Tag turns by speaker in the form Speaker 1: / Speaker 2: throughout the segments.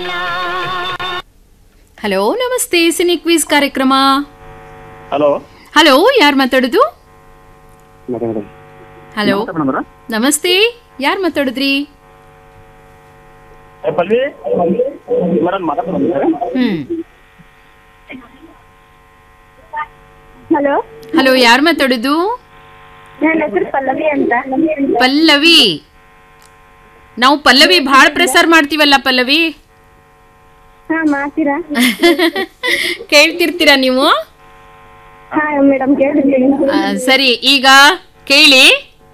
Speaker 1: Hello ನಮಸ್ತೆ cine quiz ಕಾರ್ಯಕ್ರಮ
Speaker 2: hello
Speaker 1: hello ಯಾರು ಮಾತಾಡೋದು
Speaker 2: ಮೇಡಮ್
Speaker 1: ಹಲೋ
Speaker 2: ಮೇಡಮ್
Speaker 1: ನಮಸ್ತೆ ಯಾರು ಮಾತಾಡಿದ್ರಿ
Speaker 2: ಪಲ್ವಿ ಮೇಡಮ್ ಮಾತಾಡ್ತಾರೆ
Speaker 1: ಹ್ಮ್
Speaker 3: ಹಲೋ
Speaker 1: ಹಲೋ ಯಾರು ಮಾತಾಡೋದು
Speaker 3: ನನ್ನ ಹೆಸರು ಪಲ್ಲವಿ ಅಂತ
Speaker 1: ಪಲ್ಲವಿ ನಾವು ಪಲ್ಲವಿ ಭಾಳ ಪ್ರಸಾರ ಮಾಡ್ತೀವಲ್ಲ ಪಲ್ಲವಿ
Speaker 3: ಹಾ ಮಾಡ್ತೀರಾ
Speaker 1: ಕೇಳ್ತಿರ್ತೀರಾ ನೀವು
Speaker 3: ಹಾ ಮೇಡಮ್ ಕೇಳಿದ್ದೀನಿ
Speaker 1: ಆ, ಸರಿ ಈಗ ಕೇಳಿ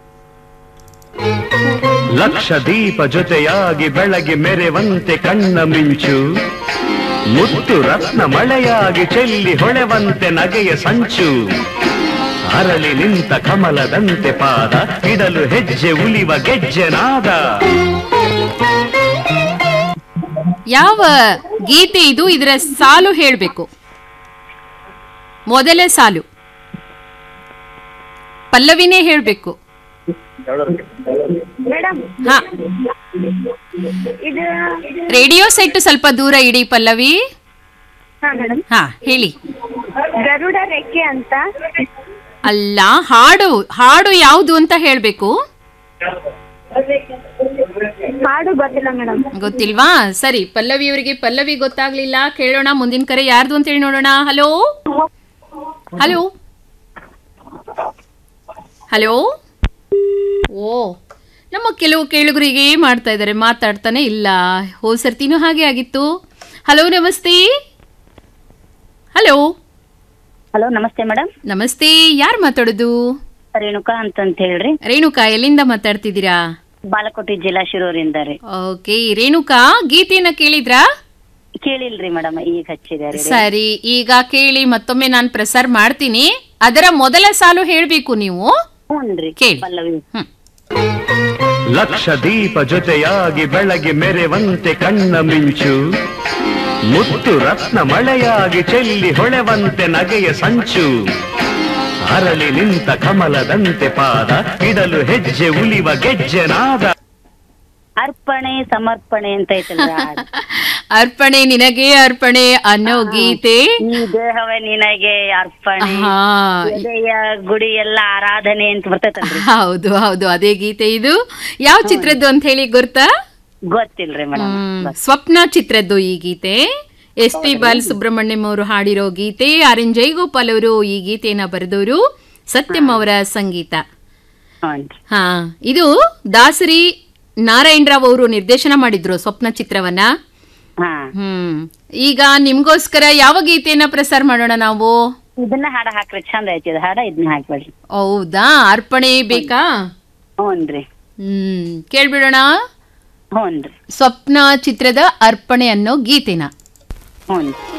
Speaker 4: ಲಕ್ಷ ದೀಪ ಜೊತೆಯಾಗಿ ಬೆಳಗಿ ಮೆರೆವಂತೆ ಕಣ್ಣ ಮಿಂಚು ಮುತ್ತು ರತ್ನ ಮಳೆಯಾಗಿ ಚೆಲ್ಲಿ ಹೊಳೆವಂತೆ ನಗೆಯ ಸಂಚು ಅರಳಿ ನಿಂತ ಕಮಲದಂತೆ ಪಾದ ಇಡಲು ಹೆಜ್ಜೆ ಉಲಿವ ಗೆಜ್ಜೆ ನಾದ
Speaker 1: ಯಾವ ಗೀತೆ ಇದು ಇದರ ಸಾಲು ಹೇಳಬೇಕು ಮೊದಲ ಸಾಲು ಪಲ್ಲವಿನೇ ಹೇಳಬೇಕು
Speaker 3: ಮೇಡಮ್
Speaker 1: ಹಾ
Speaker 3: ಇದು
Speaker 1: ರೇಡಿಯೋ ಸೆಟ್ ಸ್ವಲ್ಪ ದೂರ ಇಡಿ ಪಲ್ಲವಿ
Speaker 3: ಹಾ ಮೇಡಮ್
Speaker 1: ಹಾ ಹೇಳಿ
Speaker 3: ಗರುಡ ರೆಕ್ಕೆ ಅಂತ
Speaker 1: ಅಲ್ಲ ಹಾಡು ಹಾಡು ಯಾವುದು ಅಂತ ಹೇಳಬೇಕು
Speaker 3: ಹಾಡು ಗೊತ್ತಿಲ್ಲ ಮೇಡಮ್
Speaker 1: ಗೊತ್ತಿಲ್ವಾ ಸರಿ ಪಲ್ಲವಿ ಅವರಿಗೆ ಪಲ್ಲವಿ ಗೊತ್ತಾಗ್ಲಿಲ್ಲ ಕೇಳೋಣ ಮುಂದಿನ ಕರೆ ಯಾರ್ದು ಅಂತ ಹೇಳಿ ನೋಡೋಣ ಹಲೋ ಹಲೋ ಹಲೋ ಓ ನಮ್ಮ ಕೆಲವು ಕೇಳುಗರಿಗೆ ಮಾಡ್ತಾ ಇದ್ದಾರೆ ಮಾತಾಡ್ತಾನೆ ಇಲ್ಲ ಹೋದ್ ಸರ್ತಿನೂ ಹಾಗೆ ಆಗಿತ್ತು ಹಲೋ ನಮಸ್ತೆ ಹಲೋ
Speaker 5: ಹಲೋ ನಮಸ್ತೆ ಮೇಡಮ್
Speaker 1: ನಮಸ್ತೆ ಯಾರು ಮಾತಾಡೋದು
Speaker 5: ರೇಣುಕಾ ಅಂತಂತ ಹೇಳ್ರಿ
Speaker 1: ರೇಣುಕಾ ಎಲ್ಲಿಂದ ಮಾತಾಡ್ತಿದ್ದೀರಾ
Speaker 5: ಬಾಲಕೋಟೆ ಜಿಲ್ಲಾ ಶಿರೂರಿಂದ ರೀ
Speaker 1: ಓಕೆ ರೇಣುಕಾ ಗೀತೆಯನ್ನ ಕೇಳಿದ್ರಾ
Speaker 5: ಕೇಳಿಲ್ರಿ ಮೇಡಮ್ ಈಗ ಹಚ್ಚಿದಾರೆ
Speaker 1: ಸರಿ ಈಗ ಕೇಳಿ ಮತ್ತೊಮ್ಮೆ ನಾನು ಪ್ರಸಾರ ಮಾಡ್ತೀನಿ ಅದರ ಮೊದಲ ಸಾಲು ಹೇಳ್ಬೇಕು ನೀವು
Speaker 5: ಹ್ಞೂನ್ರಿ
Speaker 1: ಕೇಳಿ.
Speaker 5: ಪಲ್ಲವಿ
Speaker 1: ಹ್ಮ್.
Speaker 4: ಲಕ್ಷ ದೀಪ ಜೊತೆಯಾಗಿ ಬೆಳಗಿ ಮೆರೆವಂತೆ ಕಣ್ಣ ಮಿಂಚು ಮುತ್ತು ರತ್ನ ಮಳೆಯಾಗಿ ಚೆಲ್ಲಿ ಹೊಳೆವಂತೆ ನಗೆಯ ಸಂಚು ಅರಳಿ ನಿಂತ ಕಮಲದಂತೆ ಪಾದ ಇಡಲು ಹೆಜ್ಜೆ ಉಲಿವ ಗೆಜ್ಜೆ ನಾದ
Speaker 5: ಅರ್ಪಣೆ ಸಮರ್ಪಣೆ ಅಂತ ಐತಲ್ರಿ ಹಾಡು.
Speaker 1: ಅರ್ಪಣೆ ನಿನಗೆ ಅರ್ಪಣೆ ಅನ್ನೋ ಗೀತೆ
Speaker 5: ಈ ದೇಹವೇ ನಿನಗೆ ಅರ್ಪಣೆ
Speaker 1: ಹಾ
Speaker 5: ಹೃದಯ ಗುಡಿ ಎಲ್ಲ ಆರಾಧನೆ ಅಂತ ಬರ್ತೈತಲ್ರಿ
Speaker 1: ಹೌದು ಹೌದು ಅದೇ ಗೀತೆ ಇದು ಯಾವ ಚಿತ್ರದ್ದು ಅಂತ ಹೇಳಿ ಗೊತ್ತಾ
Speaker 5: ಗೊತ್ತಿಲ್ರಿ ಮೇಡಮ್
Speaker 1: ಹ್ಮ್, ಸ್ವಪ್ನ ಚಿತ್ರದ್ದು ಈ ಗೀತೆ ಎಸ್ ಪಿ ಬಾಲಸುಬ್ರಹ್ಮಣ್ಯಂ ಅವರು ಹಾಡಿರೋ ಗೀತೆ ಆರ್ ಎನ್ ಜಯಗೋಪಾಲ್ ಅವರು ಈ ಗೀತೆಯನ್ನ ಬರೆದವರು ಸತ್ಯಂ ಅವರ ಸಂಗೀತ
Speaker 5: ಹ್ಞೂನ್ರಿ
Speaker 1: ಹಾ ಇದು ದಾಸರಿ ನಾರಾಯಣರಾವ್ ಅವರು ನಿರ್ದೇಶನ ಮಾಡಿದ್ರು ಸ್ವಪ್ನ ಚಿತ್ರವನ್ನ
Speaker 5: ಹಾ
Speaker 1: ಹ್ಮ್ ಈಗ ನಿಮ್ಗೋಸ್ಕರ ಯಾವ ಗೀತೆಯನ್ನ ಪ್ರಸಾರ ಮಾಡೋಣ ನಾವು
Speaker 5: ಇದನ್ನ ಹಾಡ ಹಾಕ್ರಿ ಚಂದ ಐತಿ ಇದು ಹಾಡ ಇದನ್ನ ಹಾಕ್ಬೇಡ್ರಿ
Speaker 1: ಹೌದಾ ಅರ್ಪಣೆ ಬೇಕಾ
Speaker 5: ಹ್ಞೂನ್ರಿ
Speaker 1: ಹ್ಮ್ ಕೇಳ್ಬಿಡೋಣ
Speaker 5: ಹ್ಞೂನ್ರಿ
Speaker 1: ಸ್ವಪ್ನ ಚಿತ್ರದ ಅರ್ಪಣೆ ಅನ್ನೋ ಗೀತೆನ
Speaker 5: ಹ್ಞೂನ್ರಿ